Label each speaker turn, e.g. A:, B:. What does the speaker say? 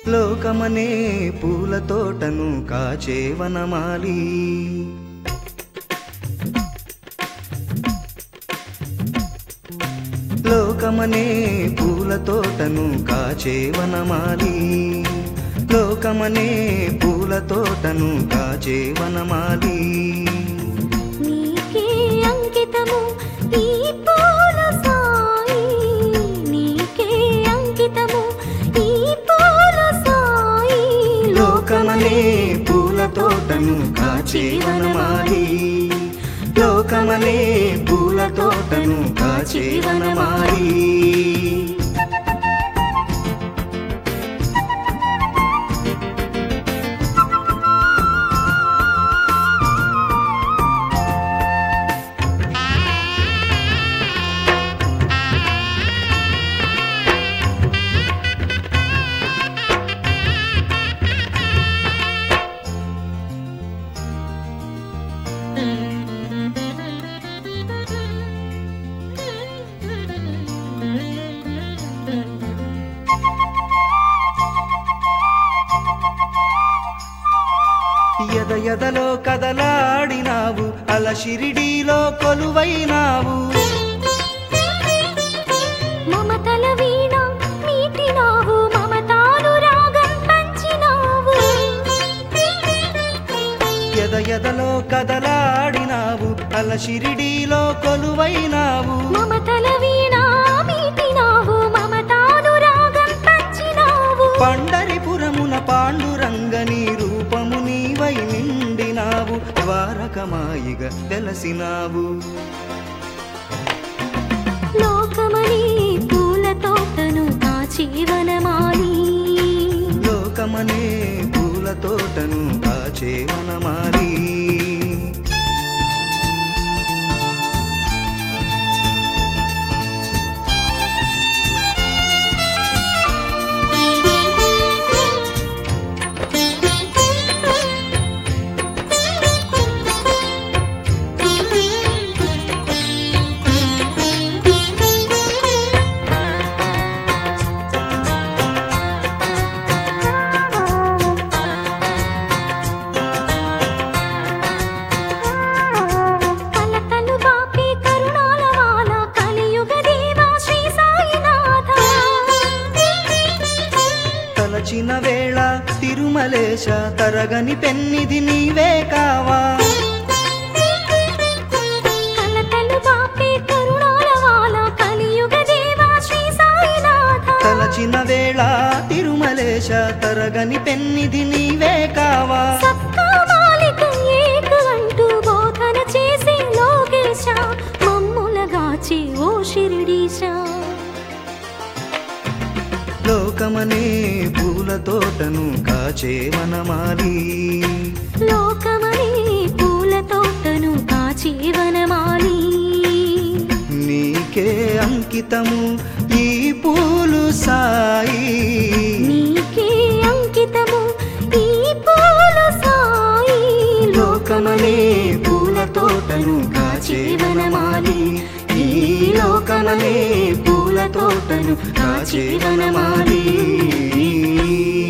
A: లోకమనే పూల తోటను కాచే వనమాలి లోకమనే పూల తోటను కాచే వనమాలి లోకమనే పూల తోటను కాచే వనమాలి
B: నీకే అంకితము ఈ పూల సాయి నీకే అంకితము ఈ పూల సాయి
A: లోకమనే పూల తోటను కాచే వనమాలి లోకమనే పూల తోటను కాచే వనమాలి ఎద ఎదలో కదలాడినావు అల షిరిడీలో కొలువైనావు
B: మమతల వీణ మీటినావు మమతాను రాగం పంచినావు
A: ఎద ఎదలో కదలాడినావు అల షిరిడీలో కొలువైనావు
B: మమతల వీణ మీటినావు మమతాను రాగం పంచినావు
A: పండరిపురమున పాండురంగని రూపము నీవై నిండినావు ద్వారకమాయిగా వెలసినావు
B: లోకమని పూల తోటను కాచి వనమాలి
A: లోకమనే పూల తోటను కాచే వనమాలి
B: కలతలు బాపి కరుణాల వాల కలియుగ దేవా శ్రీ సాయినాథ
A: తలచిన వేళ తిరుమలేశ తరగని పెన్నిది నీవే కావా
B: కలతలు బాపి కరుణాల వాల కలియుగ దేవా శ్రీ సాయినాథ
A: తలచిన వేళ తిరుమలేశ తరగని పెన్నిది నీవే కావా
B: సబ్కా మాలిక ఏక అంటూ బోధన చేసే లోకేశ మమ్ములగాచి ఓ షిరిడీశ
A: లోకమనే పూల తోటను కాచే వనమాలి
B: లోకమనే పూల తోటను కాచి వనమాలి
A: నీకే అంకితము ఈ పూలు సాయి
B: నీకే అంకితము ఈ పూల సాయి
A: లోకమనే పూల తోటను కాచే వనమాలి ఈ లోకమనే పూల తోటను కాచే వనమాలి